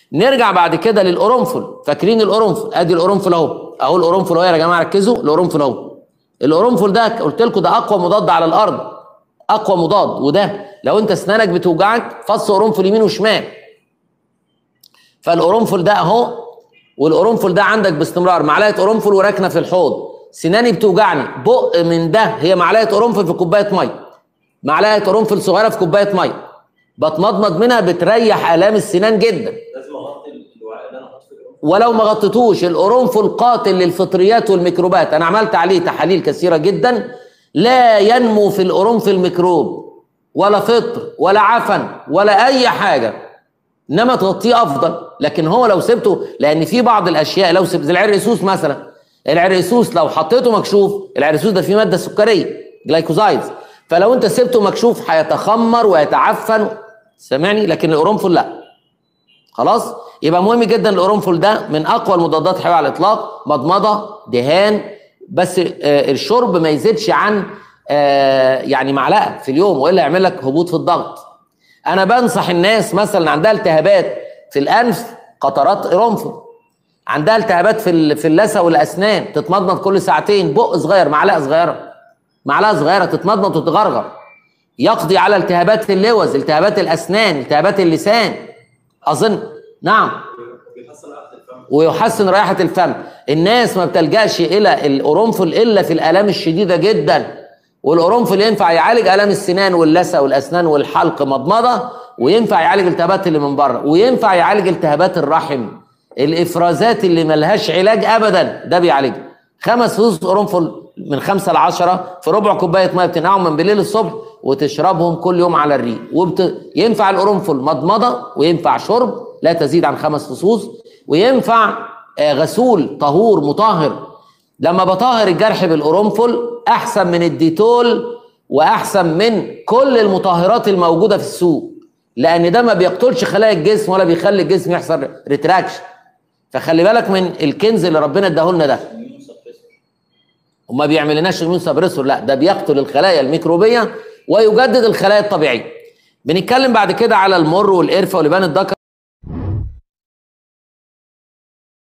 نرجع بعد كده للقرنفل فاكرين القرنفل ادي القرنفل اهو اهو القرنفل اهو يا جماعه ركزوا القرنفل اهو القرنفل ده قلت لكم ده اقوى مضاد على الارض اقوى مضاد وده لو انت اسنانك بتوجعك فص قرنفل يمين وشمال فالقرنفل ده اهو والقرنفل ده عندك باستمرار معلقه قرنفل وراكنه في الحوض سناني بتوجعني بق من ده هي معلقه قرنفل في كوبايه ميه معلقه قرنفل صغيره في كوبايه ميه بتمضمض منها بتريح الام السنان جدا لازم اغطي الوعاء اللي انا حاطه في القرنفل ولو ما غطيتوش القرنفل قاتل للفطريات والميكروبات انا عملت عليه تحاليل كثيره جدا لا ينمو في القرنفل ميكروب ولا فطر ولا عفن ولا اي حاجه انما تغطيه افضل لكن هو لو سبته لان في بعض الاشياء لو سبت زي العرقسوس مثلا العرقسوس لو حطيته مكشوف العرقسوس ده فيه ماده سكريه جلايكوزايدز فلو انت سبته مكشوف هيتخمر ويتعفن سامعني لكن القرنفل لا خلاص يبقى مهم جدا القرنفل ده من اقوى المضادات الحيويه على الاطلاق مضمضه دهان بس آه، الشرب ما يزيدش عن آه، يعني معلقه في اليوم والا يعمل لك هبوط في الضغط انا بنصح الناس مثلا عندها التهابات في الانف قطرات قرنفل عندها التهابات في ال- في اللثه والاسنان تتمضمض كل ساعتين بق صغير معلقه صغيره معلقه صغيره تتمضمض وتغرغر يقضي على التهابات اللوز التهابات الاسنان التهابات اللسان اظن نعم بيحسن رائحه الفم ويحسن رائحة الفم الناس ما بتلجأش إلى القرنفل إلا في الآلام الشديدة جدا والقرنفل ينفع يعالج آلام السنان واللثة والأسنان والحلق مضمضة وينفع يعالج التهابات اللي من بره وينفع يعالج التهابات الرحم الإفرازات اللي ملهاش علاج أبدا ده بيعالجها خمس فصوص قرنفل من خمسة لعشرة في ربع كوباية مية بتنقعهم من بالليل الصبح وتشربهم كل يوم على الريق وبت... ينفع القرنفل مضمضة وينفع شرب لا تزيد عن خمس فصوص وينفع آه، غسول طهور مطهر لما بطهر الجرح بالقرنفل احسن من الديتول واحسن من كل المطهرات الموجوده في السوق لان ده ما بيقتلش خلايا الجسم ولا بيخلي الجسم يحصل ريتراكشن فخلي بالك من الكنز اللي ربنا اداهولنا ده اميون سبريسور وما بيعملناش اميون سبريسور لا ده بيقتل الخلايا الميكروبيه ويجدد الخلايا الطبيعيه بنتكلم بعد كده على المر والقرفه ولبان الذكر